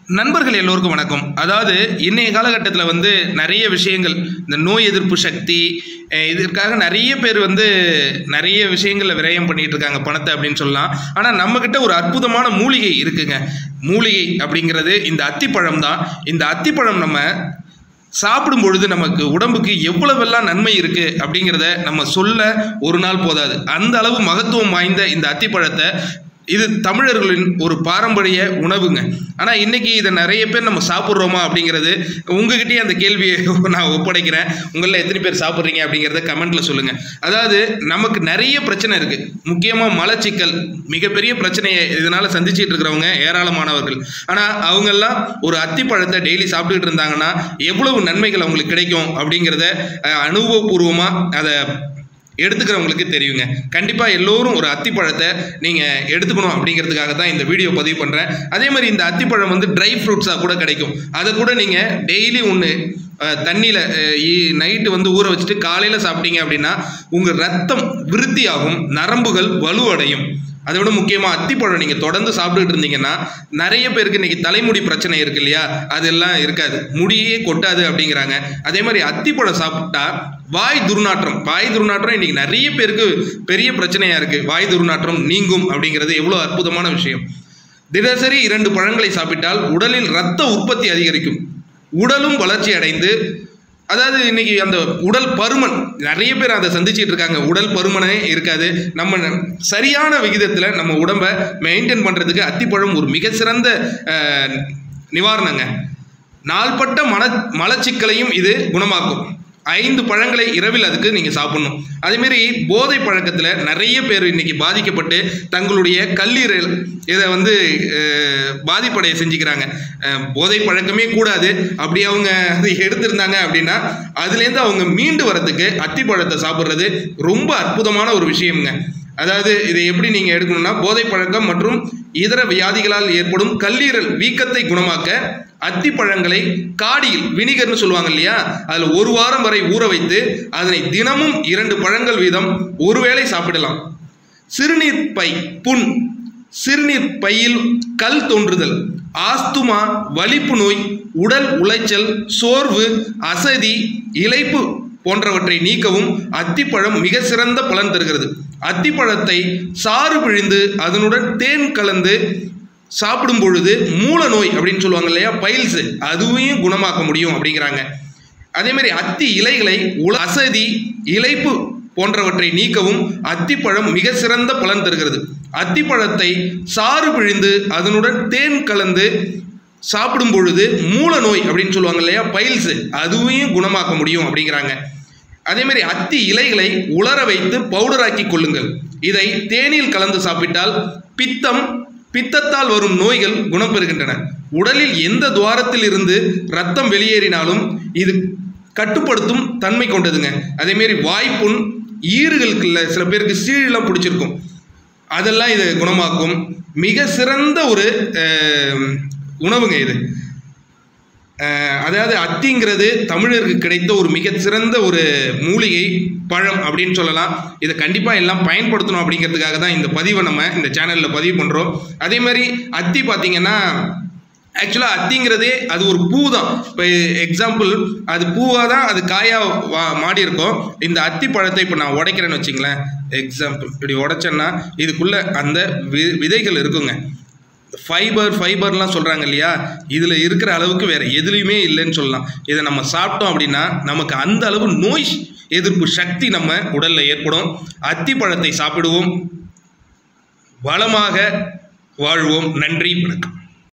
நண்பர்கள் எல்லோருக்கும் வணக்கம் அதாவது இன்றைய காலகட்டத்தில் வந்து நிறைய விஷயங்கள் இந்த நோய் எதிர்ப்பு சக்தி அஹ் இதற்காக நிறைய பேர் வந்து நிறைய விஷயங்களில் விரயம் பண்ணிட்டு இருக்காங்க பணத்தை அப்படின்னு சொல்லலாம் ஆனால் நம்மக்கிட்ட ஒரு அற்புதமான மூலிகை இருக்குங்க மூலிகை அப்படிங்கிறது இந்த அத்திப்பழம் தான் இந்த அத்திப்பழம் நம்ம சாப்பிடும் பொழுது நமக்கு உடம்புக்கு எவ்வளவெல்லாம் நன்மை இருக்குது அப்படிங்கிறத நம்ம சொல்ல ஒரு நாள் போதாது அந்த அளவு மகத்துவம் வாய்ந்த இந்த அத்திப்பழத்தை இது தமிழர்களின் ஒரு பாரம்பரிய உணவுங்க ஆனால் இன்னைக்கு இதை நிறைய பேர் நம்ம சாப்பிட்றோமா அப்படிங்கிறது உங்ககிட்டயே அந்த கேள்வியை நான் ஒப்படைக்கிறேன் உங்களில் எத்தனை பேர் சாப்பிட்றீங்க அப்படிங்கிறத கமெண்ட்ல சொல்லுங்க அதாவது நமக்கு நிறைய பிரச்சனை இருக்கு முக்கியமாக மலச்சிக்கல் மிகப்பெரிய பிரச்சனையை இதனால சந்திச்சிட்டு இருக்கிறவங்க ஏராளமானவர்கள் ஆனால் அவங்கெல்லாம் ஒரு அத்திப்பழத்தை டெய்லி சாப்பிட்டுக்கிட்டு இருந்தாங்கன்னா எவ்வளவு நன்மைகள் அவங்களுக்கு கிடைக்கும் அப்படிங்கிறத அஹ், அனுபவபூர்வமாக அதை எடுத்துக்கிறவங்களுக்கு தெரியுங்க கண்டிப்பாக எல்லோரும் ஒரு அத்திப்பழத்தை நீங்கள் எடுத்துக்கணும் அப்படிங்கிறதுக்காக தான் இந்த வீடியோ பதிவு பண்ணுறேன் அதே மாதிரி இந்த அத்திப்பழம் வந்து ட்ரை ஃப்ரூட்ஸாக கூட கிடைக்கும் அதை கூட நீங்கள் டெய்லி ஒன்று தண்ணியில் நைட்டு வந்து ஊற வச்சுட்டு காலையில் சாப்பிட்டீங்க அப்படின்னா உங்கள் ரத்தம் விருத்தியாகும் நரம்புகள் வலுவடையும் அதை விட முக்கியமாக அத்திப்பழம் நீங்கள் தொடர்ந்து சாப்பிட்டுட்டு இருந்தீங்கன்னா நிறைய பேருக்கு இன்னைக்கு தலைமுடி பிரச்சனை இருக்கு இல்லையா அதெல்லாம் இருக்காது முடியே கொட்டாது அப்படிங்கிறாங்க அதே மாதிரி அத்திப்பழம் சாப்பிட்டா வாய் துர்நாற்றம் வாய் துர்நாற்றம் இன்னைக்கு நிறைய பேருக்கு பெரிய பிரச்சனையாக இருக்குது வாய் துர்நாற்றம் நீங்கும் அப்படிங்கிறது எவ்வளோ அற்புதமான விஷயம் தினசரி இரண்டு பழங்களை சாப்பிட்டால் உடலில் இரத்த உற்பத்தி அதிகரிக்கும் உடலும் வளர்ச்சி அடைந்து அதாவது இன்னைக்கு அந்த உடல் பருமன் நிறைய பேர் அதை சந்திச்சிட்டு இருக்காங்க உடல் பருமனே இருக்காது நம்ம ந- சரியான விகிதத்தில் நம்ம உடம்பை மெயின்டைன் பண்ணுறதுக்கு அத்திப்பழம் ஒரு மிக சிறந்த அஹ், நிவாரணங்க நாள்பட்ட மன மலச்சிக்கலையும் இது குணமாக்கும் ஐந்து பழங்களை இரவில் அதுக்கு நீங்கள் சாப்பிடணும் அதேமாரி போதை பழக்கத்தில் நிறைய பேர் இன்னைக்கு பாதிக்கப்பட்டு தங்களுடைய கல்லீரல் இதை வந்து அஹ், பாதிப்படைய செஞ்சுக்கிறாங்க அஹ், போதை பழக்கமே கூடாது அப்படி அவங்க அதை எடுத்திருந்தாங்க அப்படின்னா அதுலேருந்து அவங்க மீண்டு வரதுக்கு அத்திப்பழத்தை சாப்பிட்றது ரொம்ப அற்புதமான ஒரு விஷயம்ங்க அதாவது இதை எப்படி நீங்கள் எடுக்கணும்னா போதை பழக்கம் மற்றும் இதர வியாதிகளால் ஏற்படும் கல்லீரல் வீக்கத்தை குணமாக்க அத்திப்பழங்களை காடியில் வினிகர்னு சொல்லுவாங்க இல்லையா அதில் ஒரு வாரம் வரை ஊற வைத்து அதனை தினமும் இரண்டு பழங்கள் வீதம் ஒருவேளை சாப்பிடலாம் சிறுநீர் பை புண் சிறுநீர் பையில் கல் தோன்றுதல் ஆஸ்துமா வலிப்பு நோய் உடல் உளைச்சல் சோர்வு அசதி இளைப்பு போன்றவற்றை நீக்கவும் அத்திப்பழம் மிக சிறந்த பலன் தருகிறது அத்திப்பழத்தை சாறு பிழிந்து அதனுடன் தேன் கலந்து சாப்பிடும் பொழுது மூல நோய் அப்படின்னு சொல்லுவாங்க இல்லையா பைல்ஸ் அதுவையும் குணமாக்க முடியும் அப்படிங்கிறாங்க அதே மாதிரி அத்தி இலைகளை உல அசதி இலைப்பு போன்றவற்றை நீக்கவும் அத்திப்பழம் மிக சிறந்த பலன் தருகிறது அத்திப்பழத்தை சாறு பிழிந்து அதனுடன் தேன் கலந்து சாப்பிடும் பொழுது மூல நோய் அப்படின்னு சொல்லுவாங்க இல்லையா பைல்ஸ் அதுவையும் குணமாக்க முடியும் அப்படிங்கிறாங்க அதே மாதிரி அத்தி இலைகளை உலர வைத்து பவுடராக்கி கொள்ளுங்கள் இதை தேனில் கலந்து சாப்பிட்டால் பித்தம் பித்தத்தால் வரும் நோய்கள் குணப்பெறுகின்றன உடலில் எந்த துவாரத்தில் இருந்து ரத்தம் வெளியேறினாலும் இது கட்டுப்படுத்தும் தன்மை கொண்டதுங்க அதேமாரி வாய்ப்புண் ஈறுகளுக்குள்ள சில பேருக்கு சீழெல்லாம் பிடிச்சிருக்கும் அதெல்லாம் இது குணமாக்கும் மிக சிறந்த ஒரு அஹ், உணவுங்க இது அஹ், அதாவது அத்திங்கிறது தமிழருக்கு கிடைத்த ஒரு மிகச் சிறந்த ஒரு மூலிகை பழம் அப்படின்னு சொல்லலாம் இதை கண்டிப்பாக எல்லாம் பயன்படுத்தணும் அப்படிங்கிறதுக்காக தான் இந்த பதிவை நம்ம இந்த சேனலில் பதிவு பண்ணுறோம் அதே மாதிரி அத்தி பார்த்தீங்கன்னா ஆக்சுவலாக அத்திங்கிறதே அது ஒரு பூ தான் இப்போ எக்ஸாம்பிள் அது பூவாக தான் அது காயாக வா மாடி இருக்கும் இந்த அத்தி பழத்தை இப்போ நான் உடைக்கிறேன்னு வச்சுங்களேன் எக்ஸாம்பிள் இப்படி உடைச்சேன்னா இதுக்குள்ளே அந்த வி விதைகள் இருக்குங்க ஃபைபர் ஃபைபர்லாம் சொல்கிறாங்க இல்லையா இதில் இருக்கிற அளவுக்கு வேறு எதுலேயுமே இல்லைன்னு சொல்லலாம் இதை நம்ம சாப்பிட்டோம் அப்படின்னா நமக்கு அந்த அளவு நோய் எதிர்ப்பு சக்தி நம்ம உடலில் ஏற்படும் அத்தி பழத்தை சாப்பிடுவோம் வளமாக வாழ்வோம் நன்றி வணக்கம்